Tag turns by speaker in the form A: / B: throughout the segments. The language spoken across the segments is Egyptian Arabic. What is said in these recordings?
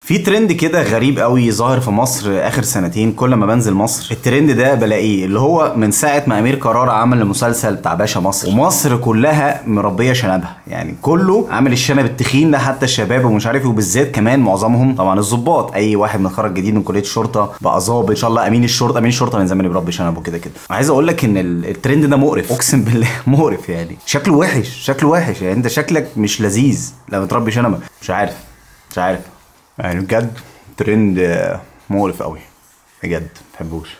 A: في ترند كده غريب قوي ظاهر في مصر اخر سنتين كل ما بنزل مصر الترند ده بلاقيه اللي هو من ساعه ما امير قرار عمل المسلسل بتاع باشا مصر ومصر كلها مربيه شنبها يعني كله عامل الشنب التخين ده حتى الشباب ومش عارف إيه، وبالذات كمان معظمهم طبعا الضباط اي واحد متخرج جديد من كليه الشرطه بقى ظابط ان شاء الله امين الشرطه امين الشرطه من زمان بيربي شنبه كده كده عايز اقول لك ان ال- الترند ده مقرف اقسم بالله مقرف يعني شكله وحش شكله وحش يعني انت شكلك مش لذيذ لما تربي شنبك مش عارف مش عارف يعني بجد ترند آه، مقرف قوي بجد مبحبوش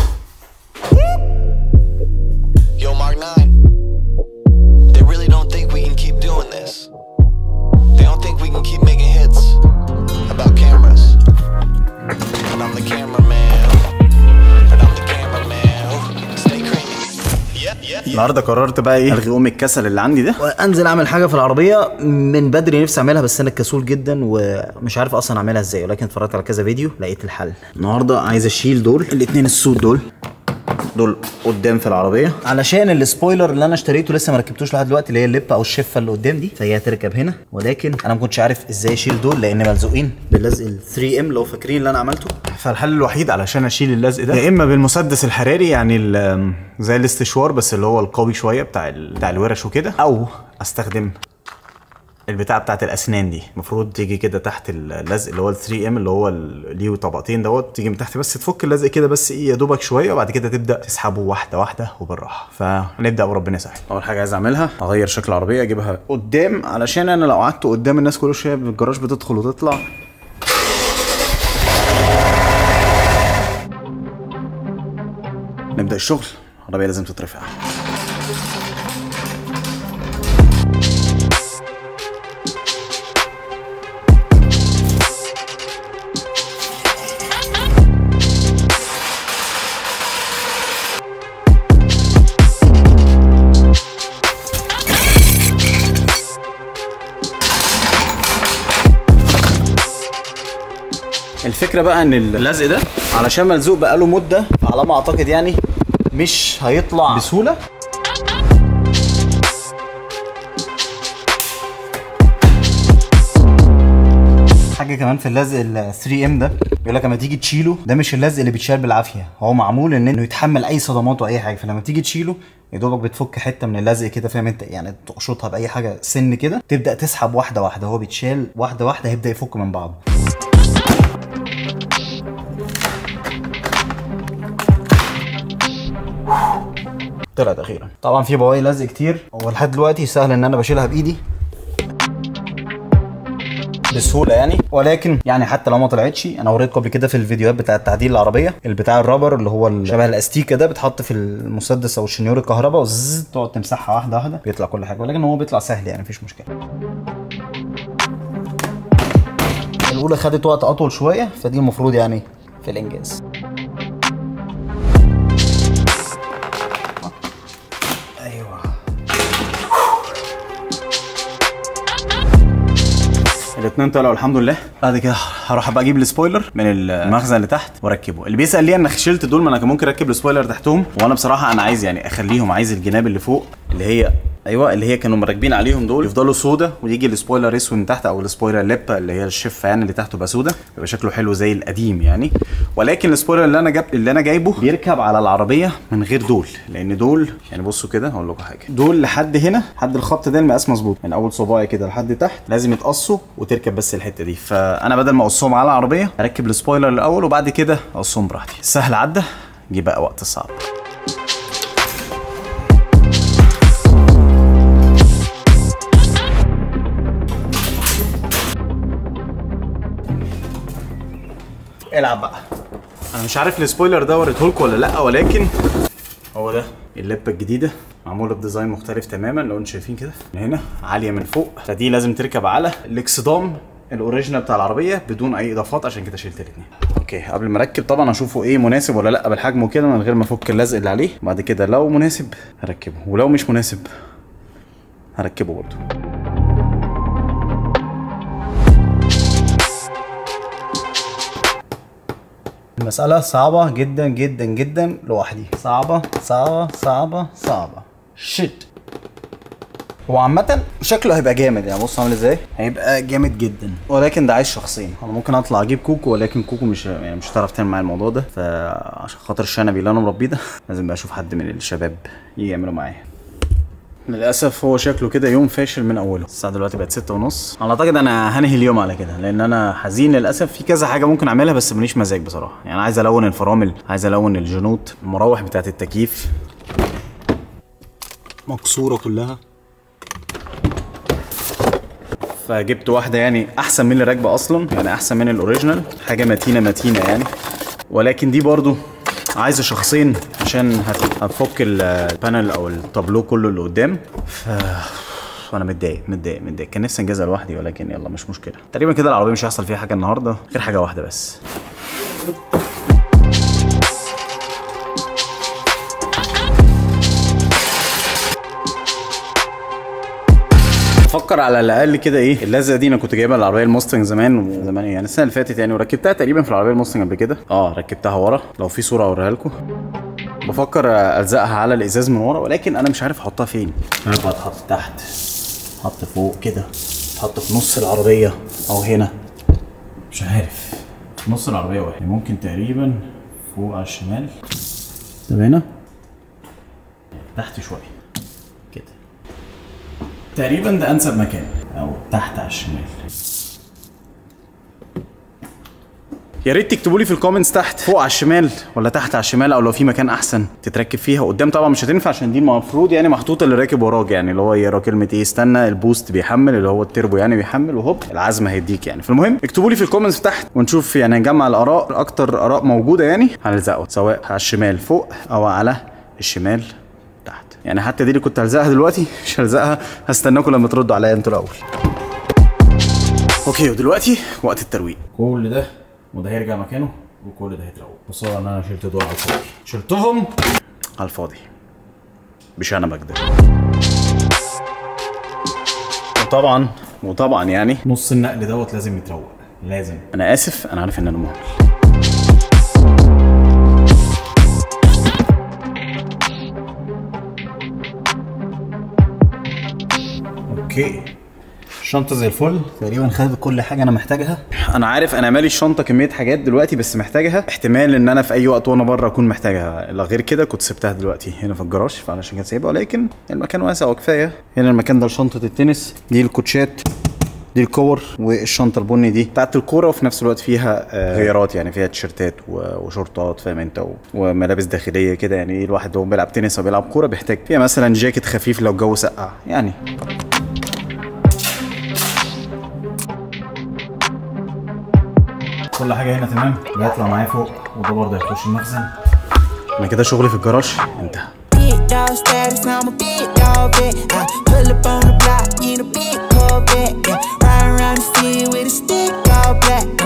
B: Yo, Mark 9. They really don't think we can keep doing this. They don't think we can keep making hits about cameras. But I'm the cameraman. But I'm the cameraman. Stay creamy. Yep, yep.
A: النهارده قررت بقى ايه الغي ام الكسل اللي عندي ده
C: وانزل اعمل حاجه في العربيه من بدري نفسي اعملها بس انا كسول جدا ومش عارف اصلا اعملها ازاي ولكن اتفرجت على كذا فيديو لقيت الحل النهارده عايز اشيل دول الاتنين السود دول
A: دول قدام في العربيه
C: علشان السبويلر اللي انا اشتريته لسه ما ركبتوش لحد دلوقتي اللي هي الليب او الشفه اللي قدام دي فهي هتركب هنا ولكن انا ما كنتش عارف ازاي اشيل دول لان ملزوقين باللزق ال 3 ام لو فاكرين اللي انا عملته
A: فالحل الوحيد علشان اشيل اللزق ده يا اما بالمسدس الحراري يعني ال- زي الاستشوار بس اللي هو القوي شويه بتاع ال- بتاع الورش وكده او استخدم البتاع بتاعت الاسنان دي المفروض تيجي كده تحت اللزق اللي هو ال 3 ام اللي هو ال- ليه طبقتين دوت تيجي من تحت بس تفك اللزق كده بس ايه يا دوبك شويه وبعد كده تبدا تسحبه واحده واحده وبالراحه فنبدا وربنا يسهل اول حاجه عايز اعملها اغير شكل العربيه اجيبها قدام علشان انا لو قعدت قدام الناس كل شويه بالجراج بتدخل وتطلع نبدا الشغل العربيه لازم تترفع الفكره بقى ان اللزق ده علشان ملزوق بقاله مده على ما اعتقد يعني مش هيطلع بسهوله
C: حاجه كمان في اللزق ال 3 ام ده بيقول لك لما تيجي تشيله ده مش اللزق اللي بيتشال بالعافيه هو معمول ان انه يتحمل اي صدمات واي حاجه فلما تيجي تشيله يا دوبك بتفك حته من اللزق كده فاهم انت يعني تقشطها باي حاجه سن كده تبدا تسحب واحده واحده هو بيتشال واحده واحده هيبدا يفك من بعضه طلعت اخيرا طبعا في بواقي لزق كتير ولحد دلوقتي سهل ان انا بشيلها بايدي بسهوله يعني ولكن يعني حتى لو ما طلعتش انا وريتكم قبل كده في الفيديوهات بتاعه تعديل العربيه البتاع الرابر اللي هو ال- شبه الاستيكه ده بتحط في المسدس او الشنيور الكهرباء وزز تقعد تمسحها واحده واحده بيطلع كل حاجه ولكن هو بيطلع سهل يعني مفيش مشكله الاولى خدت وقت اطول شويه فدي المفروض يعني في الانجاز ايوه
A: الاثنين طلعوا الحمد لله بعد كده هروح ابقى اجيب السبويلر من المخزن اللي تحت واركبه اللي بيسال ليه انا شلت دول ما انا كان ممكن اركب السبويلر تحتهم وانا بصراحه انا عايز يعني اخليهم عايز الجناب اللي فوق اللي هي ايوه اللي هي كانوا مركبين عليهم دول يفضلوا سودا ويجي السبويلر اسود من تحت او السبويلر ليبا اللي هي الشفه يعني اللي تحته بقى سودا بيبقى شكله حلو زي القديم يعني ولكن السبويلر اللي انا جاب اللي انا جايبه بيركب على العربيه من غير دول لان دول يعني بصوا كده هقول لكم حاجه دول لحد هنا لحد الخط ده المقاس مظبوط من اول صباعي كده لحد تحت لازم يتقصوا وتركب بس الحته دي فانا بدل ما اقصهم على العربيه اركب السبويلر الاول وبعد كده اقصهم براحتي سهل عدى جه بقى وقت الصعب العب بقى انا مش عارف السبويلر ده وريته لكم ولا لا ولكن هو ده اللبه الجديده معموله بديزاين مختلف تماما لو انتم شايفين كده من هنا عاليه من فوق فدي لازم تركب على الاكسدام الاوريجينال بتاع العربيه بدون اي اضافات عشان كده شلت الاثنين اوكي قبل ما اركب طبعا اشوفه ايه مناسب ولا لا بالحجم وكده من غير ما افك اللزق اللي عليه بعد كده لو مناسب هركبه ولو مش مناسب هركبه برضه
C: المسألة صعبة جدا جدا جدا لوحدي صعبة صعبة صعبة صعبة شت هو عامة شكله هيبقى جامد يعني بص عامل ازاي هيبقى جامد جدا ولكن ده عايز شخصين
A: انا ممكن اطلع اجيب كوكو ولكن كوكو مش يعني مش هتعرف تعمل معايا الموضوع ده فعشان خاطر الشنبي اللي انا مربيه ده لازم بقى اشوف حد من الشباب يجي يعملوا معايا للاسف هو شكله كده يوم فاشل من اوله الساعه دلوقتي بقت ستة ونص انا اعتقد انا هنهي اليوم على كده لان انا حزين للاسف في كذا حاجه ممكن اعملها بس ماليش مزاج بصراحه يعني عايز الون الفرامل عايز الون الجنوط المراوح بتاعت التكييف مكسوره كلها فجبت واحده يعني احسن من اللي راكبه اصلا يعني احسن من الاوريجينال حاجه متينه متينه يعني ولكن دي برضو عايزه شخصين عشان هت- هتفك ال- البانل او التابلو كله اللي قدام ف وانا متضايق متضايق متضايق كان نفسي انجزها لوحدي ولكن يلا مش مشكله تقريبا كده العربيه مش هيحصل فيها حاجه النهارده غير حاجه واحده بس بفكر على الاقل كده ايه اللزقه دي انا كنت جايبها العربيه الموستنج زمان وزمان يعني السنه اللي فاتت يعني وركبتها تقريبا في العربيه الموستنج قبل كده اه ركبتها ورا لو في صوره اوريها لكم بفكر الزقها على الازاز من ورا ولكن انا مش عارف احطها فين ينفع تحط تحت تحط فوق كده تحط في نص العربيه او هنا مش عارف في نص العربيه واحد ممكن تقريبا فوق على الشمال طب هنا تحت شويه كده تقريبا ده انسب مكان او تحت على الشمال يا ريت تكتبوا لي في الكومنتس تحت فوق على الشمال ولا تحت على الشمال او لو في مكان احسن تتركب فيها قدام طبعا مش هتنفع عشان دي المفروض يعني محطوطه اللي راكب وراك يعني اللي هو يقرا كلمه ايه استنى البوست بيحمل اللي هو التربو يعني بيحمل وهوب العزم هيديك يعني فالمهم اكتبوا لي في الكومنتس تحت ونشوف يعني نجمع الاراء اكتر اراء موجوده يعني هنلزقه سواء على الشمال فوق او على الشمال تحت يعني حتى دي اللي كنت هلزقها دلوقتي مش هلزقها هستناكم لما تردوا عليا انتوا الاول اوكي ودلوقتي وقت الترويق كل ده وده هيرجع مكانه وكل ده هيتروق بصوا ان انا شلت دول على الفاضي شلتهم على الفاضي بشنبك ده وطبعا وطبعا يعني نص النقل دوت لازم يتروق لازم انا اسف انا عارف ان انا مهمل اوكي
C: الشنطة زي الفل تقريبا خدت كل حاجة أنا محتاجها
A: انا عارف انا مالي الشنطه كميه حاجات دلوقتي بس محتاجها احتمال ان انا في اي وقت وانا بره اكون محتاجها لا غير كده كنت سبتها دلوقتي هنا في الجراج فعلشان كده سايبها ولكن المكان واسع وكفايه هنا المكان ده لشنطه التنس دي الكوتشات دي الكور والشنطه البني دي بتاعت الكوره وفي نفس الوقت فيها آه، غيارات يعني فيها تيشرتات و- وشورتات فاهم انت و- وملابس داخليه كده يعني ايه الواحد وهو بيلعب تنس او بيلعب كوره بيحتاج فيها مثلا جاكيت خفيف لو الجو سقع يعني كل حاجه هنا تمام بيطلع معايا فوق وده برضه هيخش المخزن انا كده شغلي في الجراج انتهى
D: Big dog status, now I'm a big dog vet. I pull up on the block in a big Corvette. Yeah. Ride around the city with a stick all black.